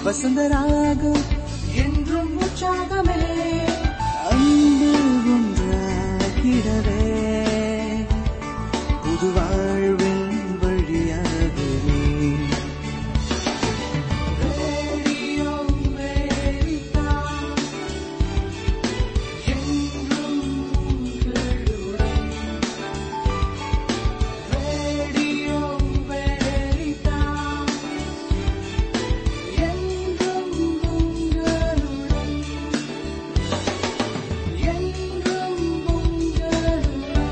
வசந்தராகம் என்றும் உற்சாகமே அன்பு ஒன்றாகிடவே புது வாழ்வின் வழியாகவே ரேடியோ அமெரிக்கா, என்றும் உங்களுடன். ரேடியோ அமெரிக்கா, என்றும் உங்களுடன். என்றும் உங்களுடன்.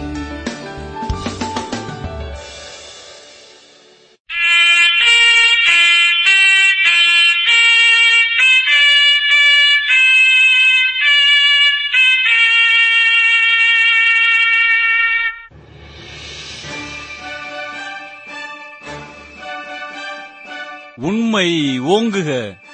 உண்மை ஓங்குக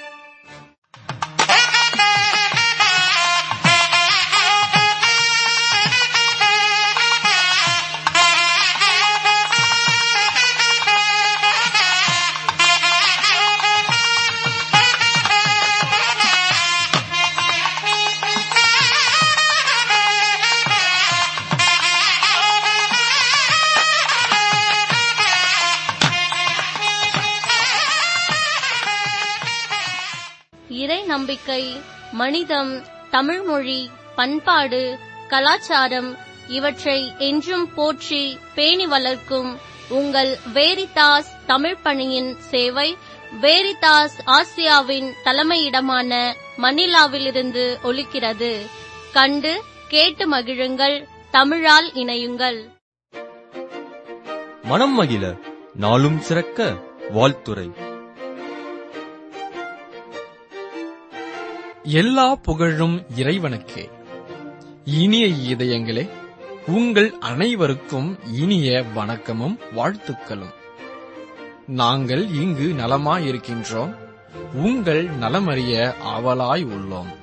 இறை நம்பிக்கை மனிதம் தமிழ்மொழி பண்பாடு கலாச்சாரம் இவற்றை என்றும் போற்றி பேணி வளர்க்கும் உங்கள் வேரிதாஸ் தமிழ் பணியின் சேவை வேரிதாஸ் ஆசியாவின் தலைமையிடமான மணிலாவிலிருந்து ஒலிக்கிறது கண்டு கேட்டு மகிழுங்கள் தமிழால் இணையுங்கள் மனம் மகிழ நாளும் சிறக்க வாழ்த்துரை எல்லா புகழும் இறைவனுக்கே இனிய இதயங்களே உங்கள் அனைவருக்கும் இனிய வணக்கமும் வாழ்த்துக்களும் நாங்கள் இங்கு நலமாயிருக்கின்றோம் உங்கள் நலமறிய ஆவலாய் உள்ளோம்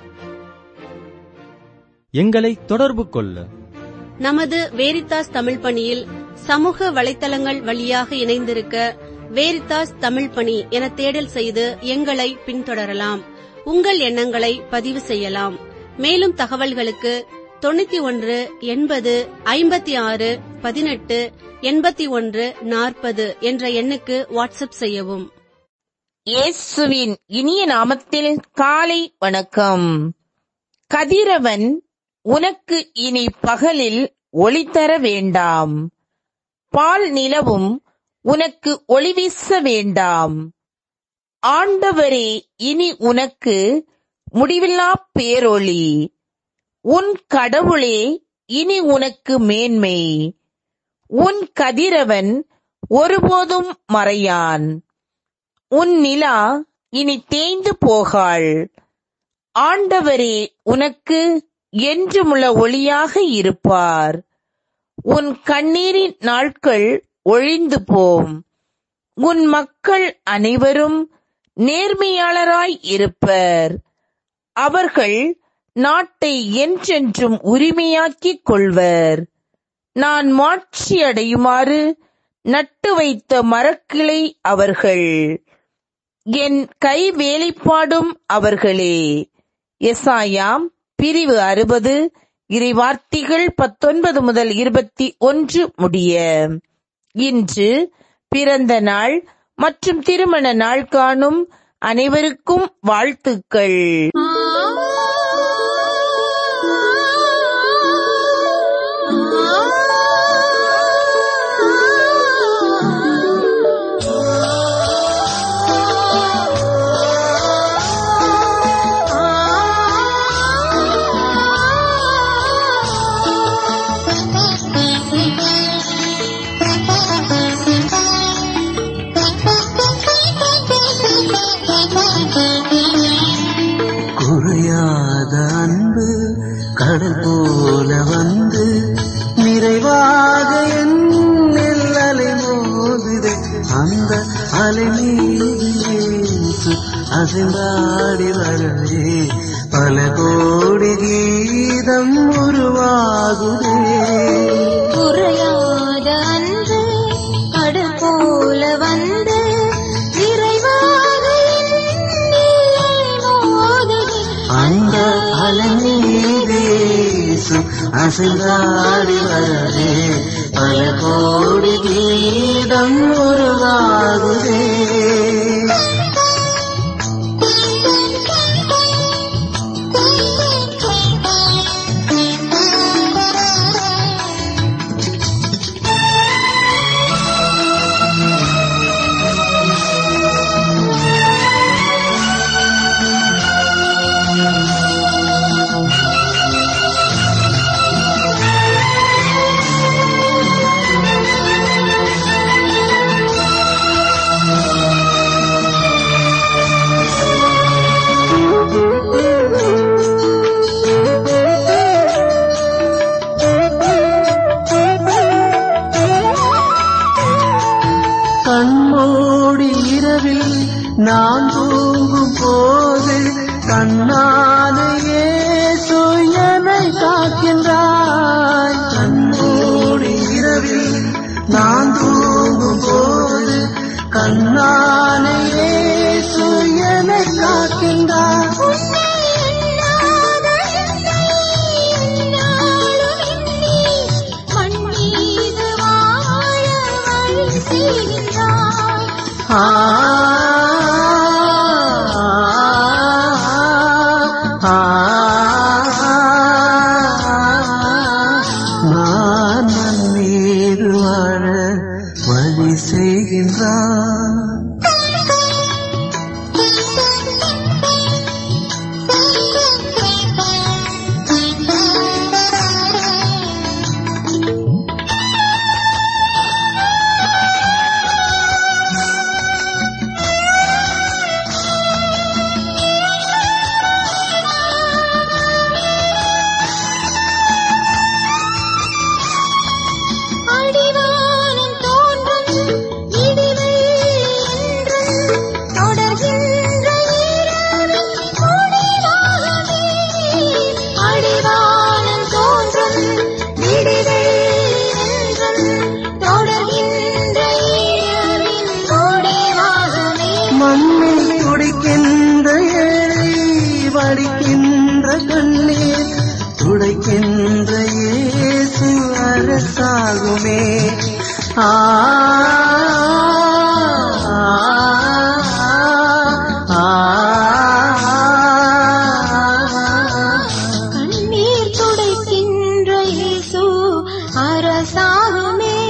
எங்களை தொடர்பு கொள்ள நமது வேரித்தாஸ் தமிழ் பணியில் சமூக வலைத்தளங்கள் வழியாக இணைந்திருக்க வேரித்தாஸ் தமிழ் பணி என தேடல் செய்து எங்களை பின்தொடரலாம் உங்கள் எண்ணங்களை பதிவு செய்யலாம் மேலும் தகவல்களுக்கு தொண்ணூத்தி ஒன்று எண்பது ஐம்பத்தி ஆறு பதினெட்டு எண்பத்தி ஒன்று நாற்பது என்ற எண்ணுக்கு வாட்ஸ்அப் செய்யவும் இயேசுவின் இனிய நாமத்தில் காலை வணக்கம் கதிரவன் உனக்கு இனி பகலில் ஒளி தர வேண்டாம் பால் நிலவும் உனக்கு ஒளி வீச வேண்டாம் ஆண்டவரே இனி உனக்கு முடிவில்லா பேரொளி உன் கடவுளே இனி உனக்கு மேன்மை உன் கதிரவன் ஒருபோதும் மறையான் உன் நிலா இனி தேய்ந்து போகாள் ஆண்டவரே உனக்கு என்றுமுள்ள ஒளியாக இருப்பார் உன் கண்ணீரின் நாட்கள் ஒழிந்து போம் உன் மக்கள் அனைவரும் நேர்மையாளராய் இருப்பர் அவர்கள் நாட்டை என்றென்றும் உரிமையாக்கிக் கொள்வர் நான் மாட்சி அடையுமாறு நட்டு வைத்த மரக்கிளை அவர்கள் என் கை வேலைப்பாடும் அவர்களே எசாயாம் பிரிவு அறுபது இறைவார்த்தைகள் பத்தொன்பது முதல் இருபத்தி ஒன்று முடிய இன்று பிறந்த நாள் மற்றும் திருமண நாள் காணும் அனைவருக்கும் வாழ்த்துக்கள் குறையாத அன்பு கடல் போல வந்து நிறைவாக என் அலை மோதுதே அந்த அலை மீது இயேசு அசைந்தாடி வரவே பல கோடி கீதம் உருவாகுதே குறையாத அன்பு கடல் போல வந்து நிறைவாக அந்த அலமீதேசு அசைந்தாடி வரதே பல கோடி கீதம் உருவாகுதே கண்மூடி இரவில் நான் தூங்கும் போது கண்ணாலேயே சுயனை காக்கின்றாய் கண்மூடி இரவில் நான் தூங்கும் போது கண்ணாலேயே சுயனை காக்கின்றாய் ஆ ஆ, நான் மண் மீது வாழ வழி செய்கின்றான் அடிவானம் தோன்றும் இடிமை என்றும் தொடர்கின்ற இரவின் முடிவாகவே. அடிவானம் தோன்றும் இடிமை என்றும் தொடர்கின்ற இரவின் முடிவாகவே. மண்ணில் குடிக்கின்ற ஏழை வடிக்கின்ற கண்ணீர் துடைக்கின்ற இயேசு அரசாகுமே ஆ ஆ, கண்ணீர் துடைக்கின்ற இயேசு அரசாகுமே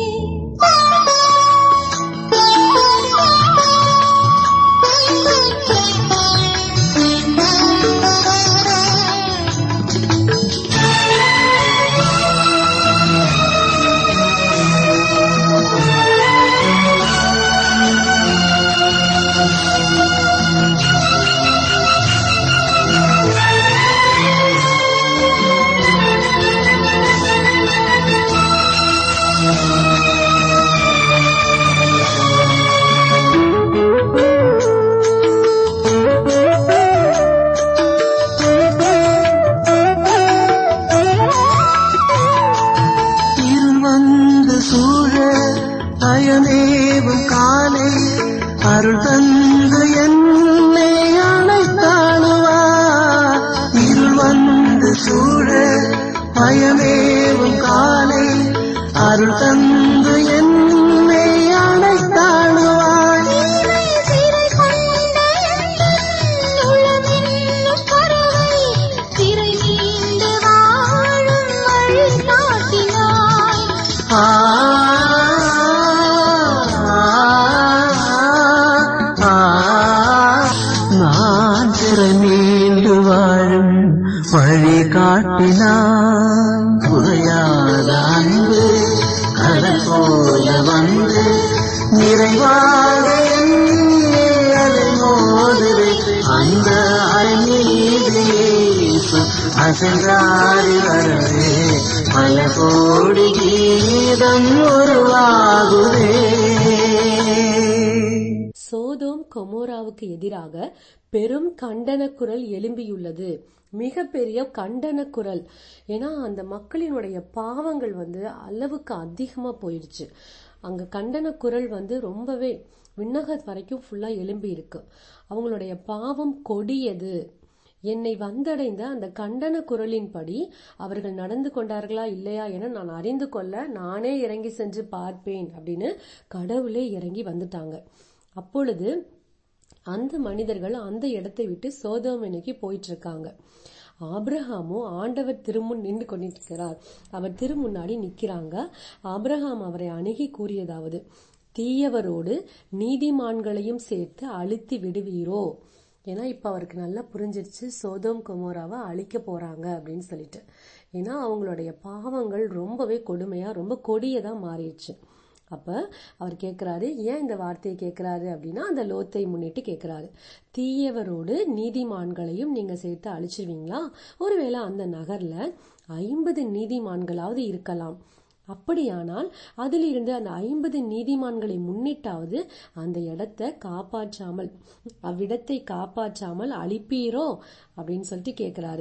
இருள் வந்து சூழ பயமேவும் காலை அருள் தந்து என்னை அழைத்தானுவா இருள் வந்து சூழ பயமேவும் காலை அருள் தந்து என்னை அழைத்தானுவாய் சிறை கொண்ட எந்தன் உளமென்னும் பறவை சிறை நீண்டு வாழும் வழி காட்டினாய் ஆ ஆ, நான் திரை மீண்டு வாழும் வழி காட்டினான் குறையாத அன்பு கடல் போல வந்து நிறைவாக என்னை அலை மோதுவே அந்த அலை மீது இயேசு அசைந்தாடி வரவே பல கோடி கீதம் உருவாகுதே சோதோம் கொமோராவுக்கு எதிராக பெரும் கண்டன குரல் எழும்பியுள்ளது மிகப்பெரிய கண்டன குரல் ஏன்னா அந்த மக்களினுடைய பாவங்கள் வந்து அளவுக்கு அதிகமா போயிடுச்சு அங்க கண்டன குரல் வந்து ரொம்பவே விண்ணக வரைக்கும் ஃபுல்லா எழும்பி இருக்கு அவங்களுடைய பாவம் கொடியது என்னை வந்தடைந்த அந்த கண்டன குரலின்படி அவர்கள் நடந்து கொண்டார்களா இல்லையா என நான் அறிந்து கொள்ள நானே இறங்கி சென்று பார்ப்பேன் அப்படின்னு கடவுளே இறங்கி வந்துட்டாங்க அப்பொழுது அந்த மனிதர்கள் அந்த இடத்தை விட்டு சோதோமனைக்கு போயிட்டு இருக்காங்க ஆபிரகாமும் ஆண்டவர் திருமுன் நின்று கொண்டிருக்கிறார் அவர் திருமுன்னாடி நிக்கிறாங்க ஆபிரகாம் அவரை அணுகி கூறியதாவது தீயவரோடு நீதிமான்களையும் சேர்த்து அழுத்தி விடுவீரோ ஏன்னா இப்ப அவருக்கு நல்லா புரிஞ்சிருச்சு சோதோம் குமோராவை அழிக்க போறாங்க அப்படின்னு சொல்லிட்டு ஏன்னா அவங்களுடைய பாவங்கள் ரொம்பவே கொடுமையா ரொம்ப கொடியதா மாறிடுச்சு அப்ப அவர் கேக்குறாரு ஏன் இந்த வார்த்தையை கேக்குறாரு அப்படின்னா அந்த லோத்தை முன்னிட்டு கேக்குறாரு தீயவரோடு நீதிமான்களையும் நீங்க சேர்த்து அழிச்சிருவீங்களா ஒருவேளை அந்த நகர்ல ஐம்பது நீதிமான்களாவது இருக்கலாம் அப்படியானால் அதிலிருந்து அந்த ஐம்பது நீதிமான்களை முன்னிட்டாவது அந்த இடத்தை காப்பாற்றாமல் அவ்விடத்தை காப்பாற்றாமல் அழிப்பீரோ அப்படின்னு சொல்லிட்டு கேக்குறாரு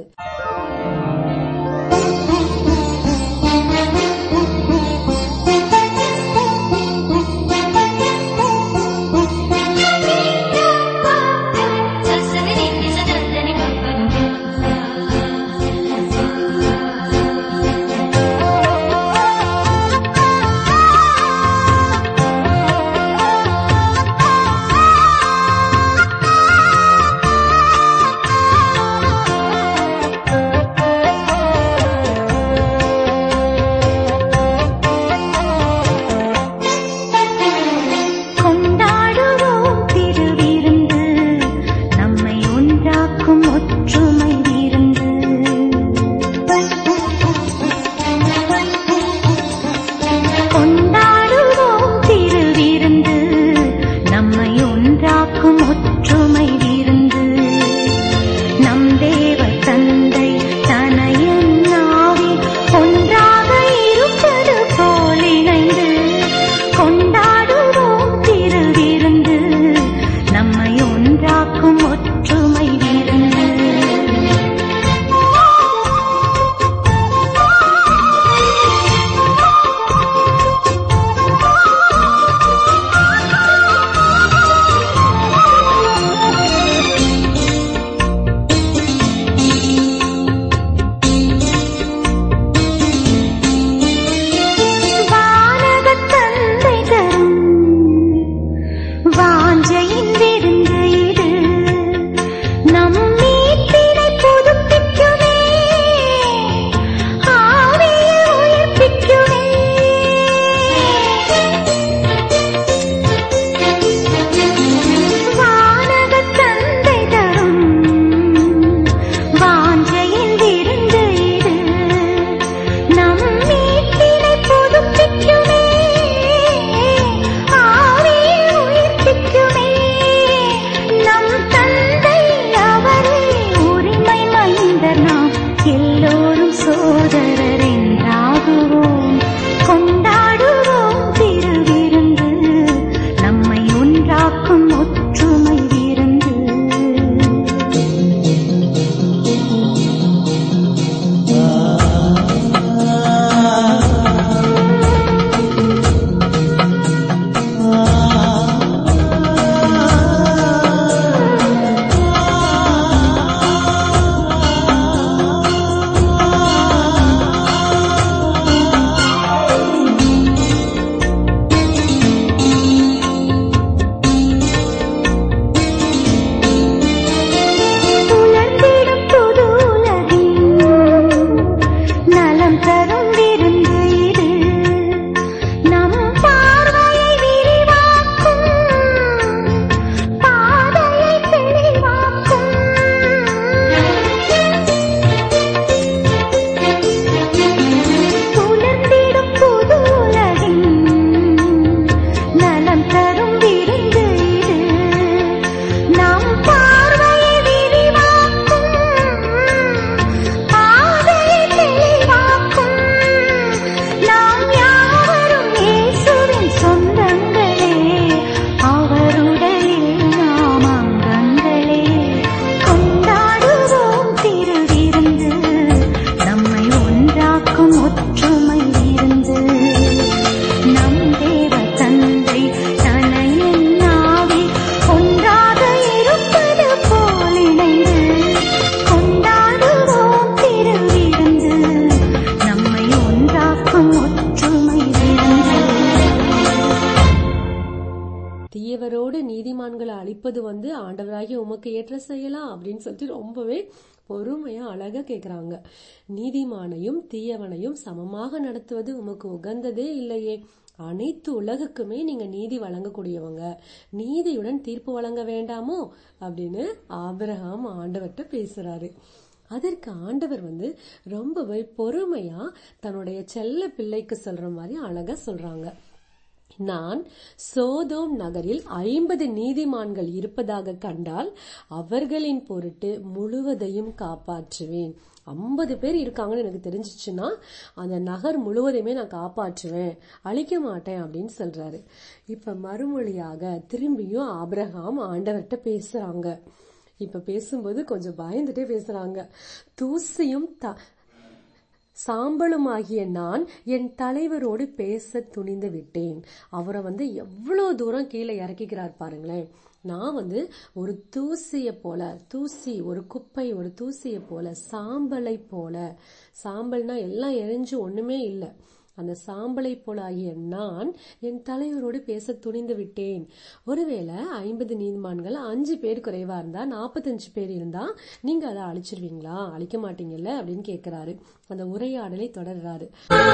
அழிப்பது வந்து ஆண்டவராகி உமக்கு ஏற்ற செய்யலாம் அப்படின்னு சொல்லிட்டு ரொம்பவே பொறுமையா அழகா கேக்குறாங்க நீதிமானையும் தீயவனையும் சமமாக நடத்துவது உமக்கு உகந்ததே இல்லையே அனைத்து உலகுக்குமே நீங்க நீதி வழங்கக்கூடியவங்க நீதியுடன் தீர்ப்பு வழங்க வேண்டாமோ அப்படின்னு ஆபிரகாம் ஆண்டவர்கிட்ட பேசுறாரு அதற்கு ஆண்டவர் வந்து ரொம்பவே பொறுமையா தன்னுடைய செல்ல பிள்ளைக்கு சொல்ற மாதிரி அழகா சொல்றாங்க நான் சோதோம் நகரில் ஐம்பது நீதிமான்கள் இருப்பதாக கண்டால் அவர்களின் பொருட்டு முழுவதையும் காப்பாற்றுவேன் ஐம்பது பேர் இருக்காங்கன்னு எனக்கு தெரிஞ்சிச்சுன்னா அந்த நகர் முழுவதையுமே நான் காப்பாற்றுவேன் அழிக்க மாட்டேன் அப்படின்னு சொல்றாரு இப்ப மறுமொழியாக திரும்பியும் ஆபிரகாம் ஆண்டவர்கிட்ட பேசுறாங்க இப்ப பேசும்போது கொஞ்சம் பயந்துட்டே பேசுறாங்க தூசியும் த சாம்பலுமாகிய நான் என் தலைவரோடு பேச துணிந்து விட்டேன் அவரை வந்து எவ்வளவு தூரம் கீழே இறக்கிக்கிறார் பாருங்களேன் நான் வந்து ஒரு தூசிய போல தூசி ஒரு குப்பை ஒரு தூசிய போல சாம்பலை போல சாம்பல்னா எல்லாம் எரிஞ்சு ஒண்ணுமே இல்லை அந்த சாம்பலை போல ஆகிய நான் என் தலைவரோடு பேச துணிந்து விட்டேன் ஒருவேளை ஐம்பது நீதிமான்கள் அஞ்சு பேர் குறைவா இருந்தா நாற்பத்தஞ்சு பேர் இருந்தா நீங்க அதை அழிச்சிருவீங்களா அழிக்க மாட்டீங்கல்ல அப்படின்னு கேக்குறாரு அந்த உரையாடலை தொடர்றாரு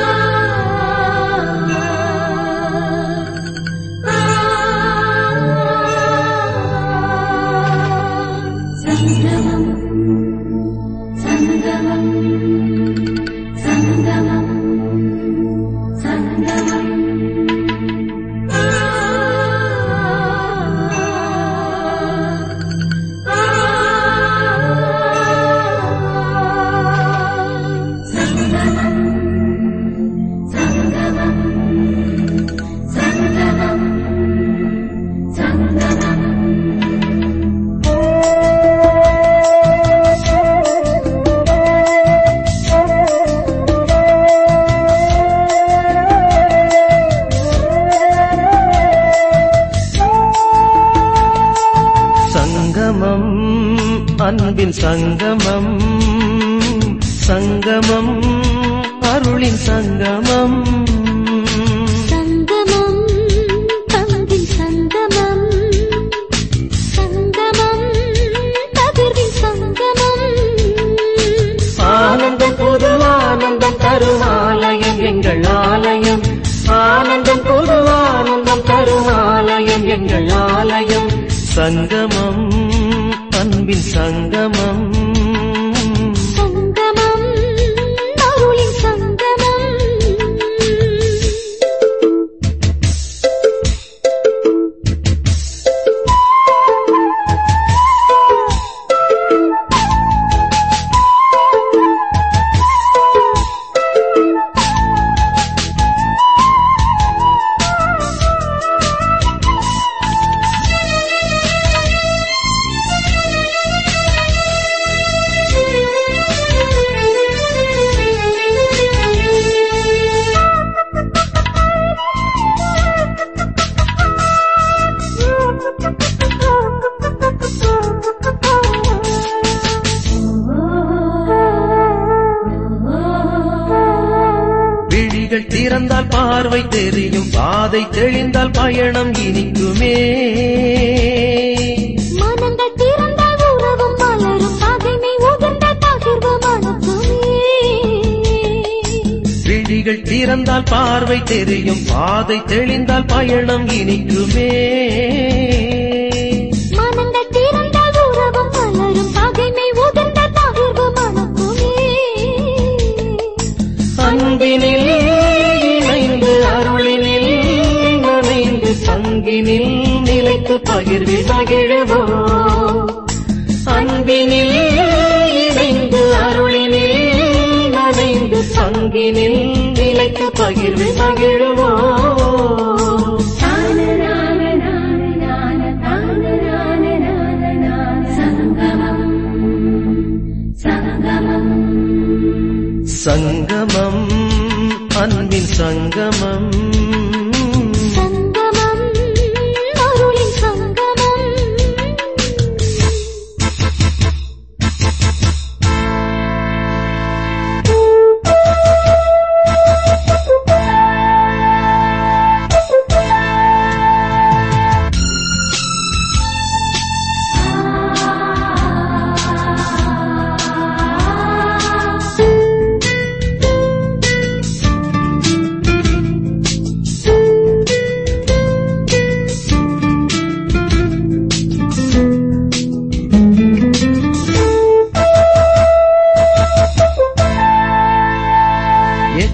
சங்கமம் சங்கமம் சங்கமம் சங்கமம் சங்கமம் சங்கமம் சங்கமம் சங்கமம் சங்கமம் அன்பின் சங்கமம் சங்கமம் அருளின் சங்கமம் சங்கமம் பங்கின் சங்கமம் சங்கமம் பகிர்வின் சங்கமம் ஆனந்தம் புது ஆனந்தம் தரும் ஆலயம் எங்கள் ஆலயம் ஆனந்தம் புது ஆனந்தம் தரும் ஆலயம் எங்கள் ஆலயம் சங்கமம் அன்பின் சங்கமம் சங்கமம் அருளின் சங்கமம் விழிகள் திறந்தால் பார்வை தெரியும் பாதை தெளிந்தால் பயணம் இனிக்குமே மனங்கள் திறந்தால் உறவும் மலரும் பகைமை உகந்த பகிர்வு மணக்குமே விழிகள் திறந்தால் பார்வை தெரியும் பாதை தெளிந்தால் பயணம் இனிக்குமே மனங்கள் திறந்தால் உறவும் மலரும் பகைமை உகந்த பகிர்வு மணக்குமே அன்பினில் இணைந்து அருளினில் நனைந்து சங்கினில் நிலைத்து பகிர்வில் மகிழ்வோம் அன்பினில் இணைந்து அருளினில் நனைந்து சங்கினில் நிலைத்து பகிர்வில் மகிழ்வோம் சங்கமம் சங்கமம் சங்கமம் அன்பின் சங்கமம் சங்கமம் அருளின் சங்கமம்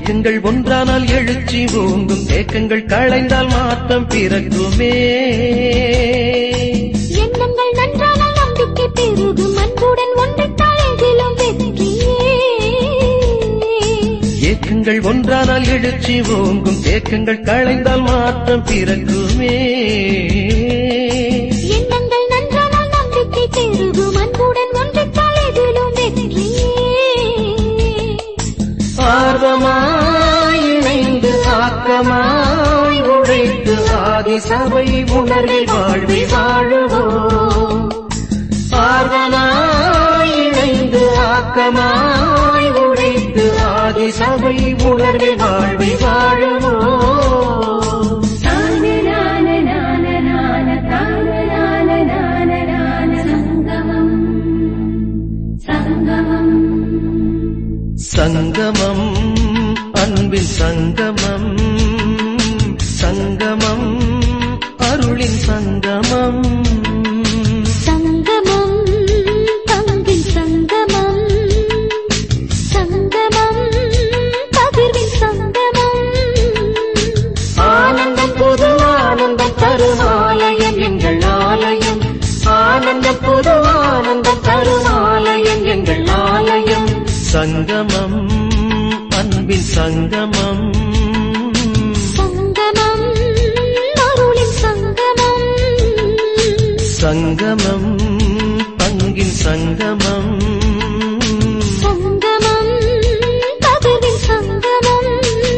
ஏக்கங்கள் ஒன்றானால் எழுச்சி ஓங்கும் தேக்கங்கள் களைந்தால் மாற்றம் பிறக்குமே எண்ணங்கள் நன்றானால் நம்பிக்கை பெருகும் அன்புடன் ஒன்றித்தால் எதிலும் வெற்றியே ஏக்கங்கள் ஒன்றானால் எழுச்சி ஓங்கும் தேக்கங்கள் களைந்தால் மாற்றம் பிறக்குமே எண்ணங்கள் நன்றானால் நம்பிக்கை பெருகும் அன்புடன் ஒன்றித்தால் எதிலும் வெற்றியே ஆர்வமாய் இணைந்து ஆக்கமாய் உழைத்து ஆதி சபை உணர்வை வாழ்வை வாழுவோம் ஆர்வமாய் இணைந்து ஆக்கமாய் உழைத்து ஆதி சபை உணர்வை வாழ்வை வாழுவோம் சங்கமம் அன்பின் சங்கமம் சங்கமம் அருளின் சங்கமம் சங்கமம் பங்கின் சங்கமம் சங்கமம் பகிர்வின் சங்கமம் ஆனந்தம் புது ஆனந்தம் தரும் ஆலயம் எங்கள் ஆலயம் ஆனந்தம் புது ஆனந்தம் தரும் ஆலயம் எங்கள் ஆலயம் சங்கமம் அன்பின் சங்கமம் சங்கமம் அருளின் சங்கமம் சங்கமம் பங்கின் சங்கமம் சங்கமம் பகிர்வின் சங்கமம்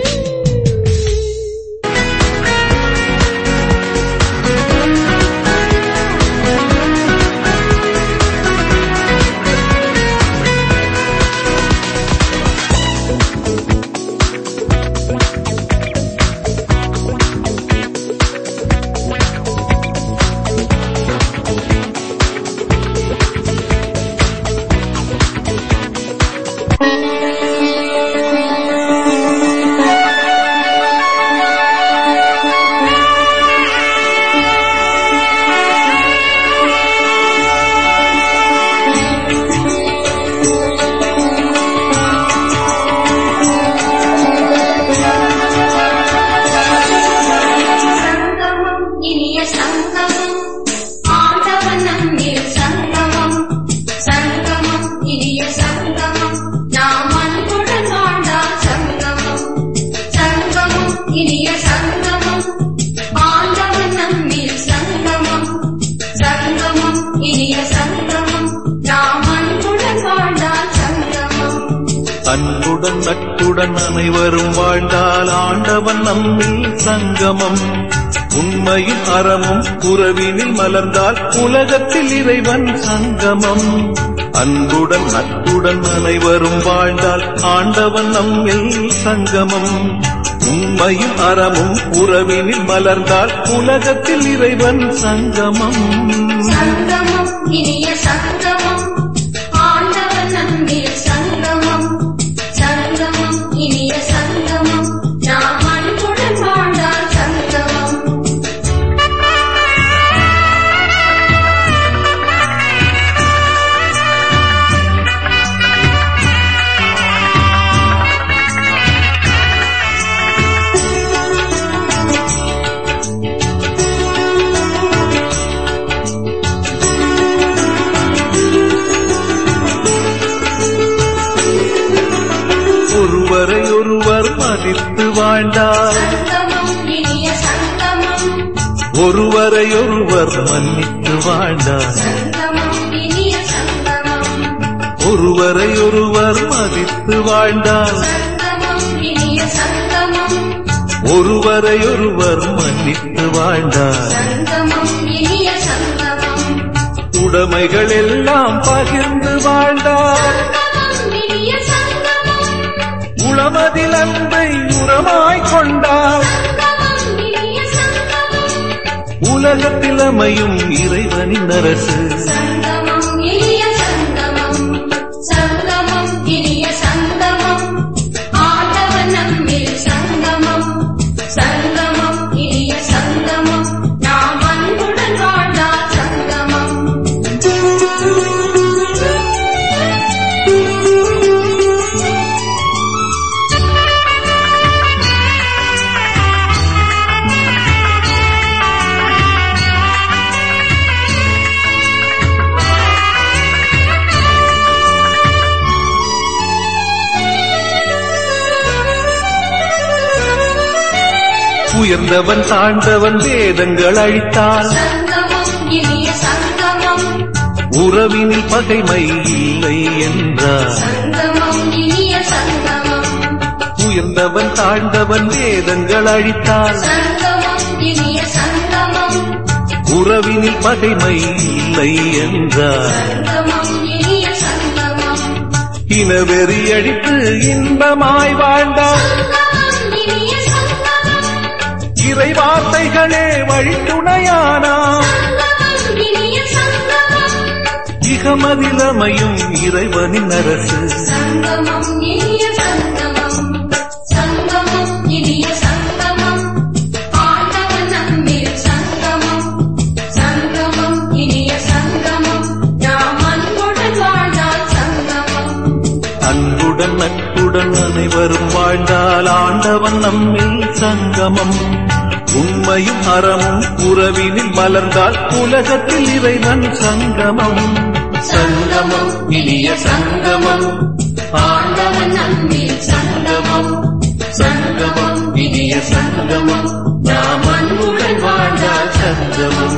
சங்கமம் இனிய சங்கமம் ஆண்டவன் நம்மில் சங்கமம் சங்கமம் இனிய சங்கமம் நாம் அன்புடன் வாழ்ந்தால் சங்கமம் சங்கமம் இனிய சங்கமம் ஆண்டவன் நம்மில் சங்கமம் சங்கமம் இனிய சங்கமம் நாம் அன்புடன் வாழ்ந்தால் சங்கமம் அன்புடன் நட்புடன் அனைவரும் வாழ்ந்தால் ஆண்டவன் நம்மில் சங்கமம் உண்மையும் அறமும் உறவினில் மலர்ந்தால் உலகத்தில் இறைவன் சங்கமம் அன்புடன் நட்புடன் அனைவரும் வாழ்ந்தால் ஆண்டவன் நம்மில் சங்கமம் உண்மையும் அறமும் உறவினில் மலர்ந்தால் உலகத்தில் இறைவன் சங்கமம் சங்கமம் இனிய சங்கமம் ஆண்டவன் நம்மில் சங்கமம் சங்கமம் இனிய சங்கமம் நாம் அன்புடன் வாழ்ந்தால் சங்கமம் ஒருவரை ஒருவர் மதித்து வாழ்ந்தால் சங்கமம் இனிய சங்கமம் ஒருவரை ஒருவர் மன்னித்து வாழ்ந்தால் சங்கமம் இனிய சங்கமம் ஒருவரை ஒருவர் மதித்து வாழ்ந்தால் சங்கமம் இனிய சங்கமம் ஒருவரை ஒருவர் மன்னித்து வாழ்ந்தால் சங்கமம் இனிய சங்கமம் உடைமைகள் எல்லாம் பகிர்ந்து வாழ்ந்தால் சங்கமம் இனிய சங்கமம் உளமதில் அன்பை உரமாய் கொண்டால் சங்கமம் இனிய சங்கமம் உலகத்தில் அமையும் இறைவனின் அரசு சங்கமம் இனிய சங்கமம் சங்கமம் இனிய சங்கமம் ஆண்டவன் நம்மில் சங்கமம் சங்கமம் இனிய சங்கமம் நாம் அன்புடன் வாழ்ந்தால் சங்கமம் உயர்ந்தவன் தாழ்ந்தவன் வேதங்கள் அழித்தால் சங்கமம் இனிய சங்கமம் உறவினில் பகைமை இல்லை என்றார் சங்கமம் இனிய சங்கமம் உயர்ந்தவன் தாழ்ந்தவன் வேதங்கள் அழித்தால் சங்கமம் இனிய சங்கமம் உறவினில் பகைமை இல்லை என்றார் சங்கமம் இனிய சங்கமம் இனவெறி அடித்து இன்பமாய் வாழ்ந்தார் சங்கமம் இனிய சங்கமம் இறை வார்த்தைகளே வழித்துணையானார் சங்கமம் இனிய சங்கமம் இகமதிலமையும் இறைவனின் அரசு சங்கமம் இனிய சங்கமம் சங்கமம் இனிய சங்கமம் ஆண்டவன் நம்மில் சங்கமம் சங்கமம் இனிய சங்கமம் நாம் அன்புடன் வாழ்ந்தால் சங்கமம் அன்புடன் நட்புடன் அனைவரும் வாழ்ந்தால் ஆண்டவன் நம்மில் சங்கமம் உண்மையும் அறமும் உறவினில் மலர்ந்தால் உலகத்தில் இறைவன் சங்கமம் சங்கமம் இனிய சங்கமம் ஆண்டவன் நம்மில் சங்கமம் சங்கமம் இனிய சங்கமம் நாம் அன்புடன் வாழ்ந்தால் சங்கமம்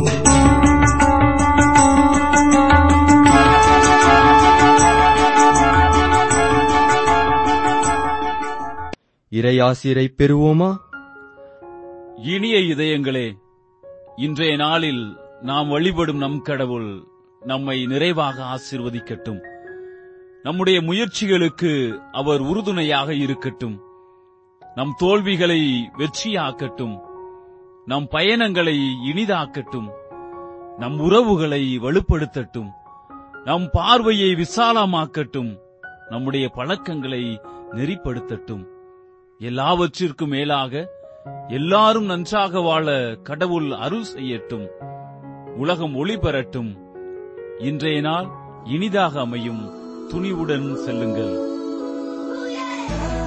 இறையாசிரை பெறுவோமா இனிய இதயங்களே இன்றைய நாளில் நாம் வழிபடும் நம் கடவுள் நம்மை நிறைவாக ஆசீர்வதிக்கட்டும் நம்முடைய முயற்சிகளுக்கு அவர் உறுதுணையாக இருக்கட்டும் நம் தோல்விகளை வெற்றியாக்கட்டும் நம் பயணங்களை இனிதாக்கட்டும் நம் உறவுகளை வலுப்படுத்தட்டும் நம் பார்வையை விசாலமாக்கட்டும் நம்முடைய பழக்கங்களை நெறிப்படுத்தட்டும் எல்லாவற்றிற்கும் மேலாக எல்லாரும் நன்றாக வாழ கடவுள் அருள் செய்யட்டும் உலகம் ஒளி பெறட்டும் இன்றைய நாள் இனிதாக அமையும் துணிவுடன் செல்லுங்கள்